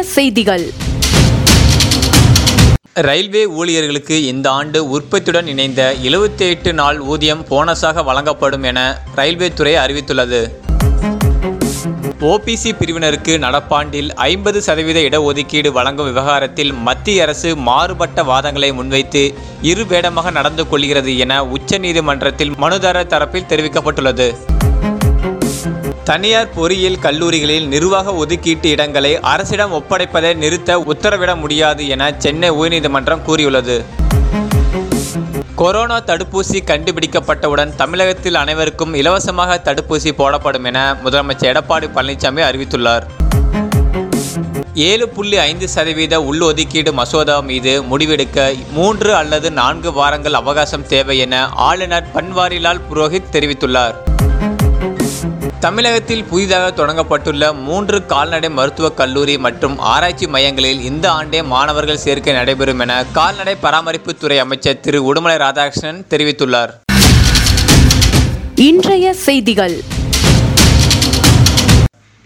செய்திகள் ரயில்வே ஊழியர்களுக்கு இந்த ஆண்டு உற்பத்தியுடன் இணைந்த 78 நாள் ஊதியம் போனஸாக வழங்கப்படும் என ரயில்வே துறை அறிவித்துள்ளது ஓபிசி பிரிவினருக்கு நடப்பாண்டில் ஐம்பது சதவீத இடஒதுக்கீடு வழங்கும் விவகாரத்தில் மத்திய அரசு மாறுபட்ட வாதங்களை முன்வைத்து இருவேடமாக நடந்து கொள்கிறது என உச்சநீதிமன்றத்தில் மனுதாரர் தரப்பில் தெரிவிக்கப்பட்டுள்ளது தனியார் பொறியியல் கல்லூரிகளில் நிர்வாக ஒதுக்கீட்டு இடங்களை அரசிடம் ஒப்படைப்பதை நிறுத்த உத்தரவிட முடியாது என சென்னை உயர்நீதிமன்றம் கூறியுள்ளது கொரோனா தடுப்பூசி கண்டுபிடிக்கப்பட்டவுடன் தமிழகத்தில் அனைவருக்கும் இலவசமாக தடுப்பூசி போடப்படும் என முதலமைச்சர் எடப்பாடி பழனிசாமி அறிவித்துள்ளார் ஏழு புள்ளி ஐந்து சதவீத உள்ஒதுக்கீடு மசோதா மீது முடிவெடுக்க மூன்று அல்லது நான்கு வாரங்கள் அவகாசம் தேவை என ஆளுநர் பன்வாரிலால் புரோஹித் தெரிவித்துள்ளார் தமிழகத்தில் புதிதாக தொடங்கப்பட்டுள்ள மூன்று கால்நடை மருத்துவக் கல்லூரி மற்றும் ஆராய்ச்சி மையங்களில் இந்த ஆண்டே மாணவர்கள் சேர்க்கை நடைபெறும் என கால்நடை பராமரிப்புத்துறை அமைச்சர் திரு உடுமலை ராதாகிருஷ்ணன் தெரிவித்துள்ளார் இன்றைய செய்திகள்